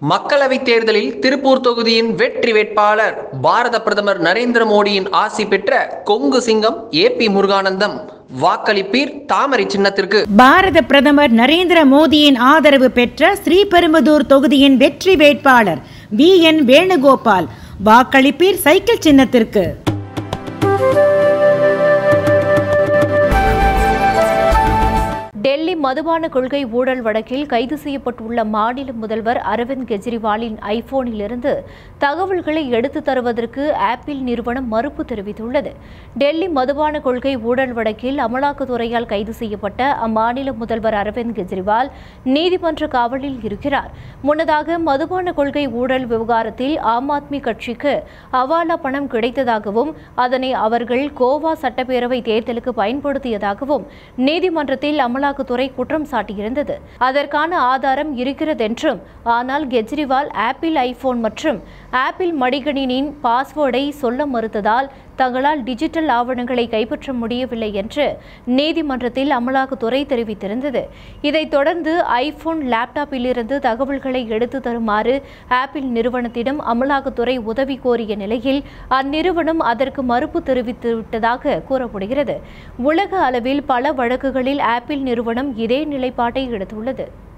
மக்களவைத் தேர்தலில் திருப்பூர் தொகுதியின் வெற்றி வேட்பாளர் பாரத பிரதமர் நரேந்திர மோடியின் ஆசி பெற்ற கொங்கு சிங்கம் ஏ பி முருகானந்தம் வாக்களிப்பீர் தாமரை சின்னத்திற்கு பாரத பிரதமர் நரேந்திர மோடியின் ஆதரவு பெற்ற ஸ்ரீபெரும்புதூர் தொகுதியின் வெற்றி வேட்பாளர் வி என் வேணுகோபால் வாக்களிப்பீர் சைக்கிள் சின்னத்திற்கு டெல்லி மதுபான கொள்கை ஊழல் வழக்கில் கைது செய்யப்பட்டுள்ள மாநில முதல்வர் அரவிந்த் கெஜ்ரிவாலின் ஐபோனிலிருந்து தகவல்களை எடுத்து தருவதற்கு ஆப்பிள் நிறுவனம் மறுப்பு தெரிவித்துள்ளது டெல்லி மதுபான கொள்கை ஊழல் வழக்கில் அமலாக்கத்துறையால் கைது செய்யப்பட்ட அம்மாநில முதல்வர் அரவிந்த் கெஜ்ரிவால் நீதிமன்ற காவலில் இருக்கிறார் முன்னதாக மதுபான கொள்கை ஊழல் விவகாரத்தில் ஆம் ஆத்மி கட்சிக்கு அவாலா பணம் கிடைத்ததாகவும் அதனை அவர்கள் கோவா சட்டப்பேரவை தேர்தலுக்கு பயன்படுத்தியதாகவும் நீதிமன்றத்தில் அமலாக்கத்துறை குற்றம் சாட்டியிருந்தது அதற்கான ஆதாரம் இருக்கிறதென்றும் ஆனால் கெஜ்ரிவால் ஆப்பிள் ஐபோன் மற்றும் ஆப்பிள் மடிகணினின் பாஸ்வேர்டை சொல்ல மறுத்ததால் தங்களால் டிஜிட்டல் ஆவணங்களை கைப்பற்ற முடியவில்லை என்று நீதிமன்றத்தில் அமலாக்கத்துறை தெரிவித்திருந்தது இதைத் தொடர்ந்து ஐபோன் லேப்டாப்பிலிருந்து தகவல்களை எடுத்து தருமாறு ஆப்பிள் நிறுவனத்திடம் அமலாக்கத்துறை உதவி கோரிய நிலையில் அந்நிறுவனம் அதற்கு மறுப்பு தெரிவித்துவிட்டதாக கூறப்படுகிறது உலக அளவில் பல வழக்குகளில் ஆப்பிள் நிறுவனம் இதே நிலைப்பாட்டை எடுத்துள்ளது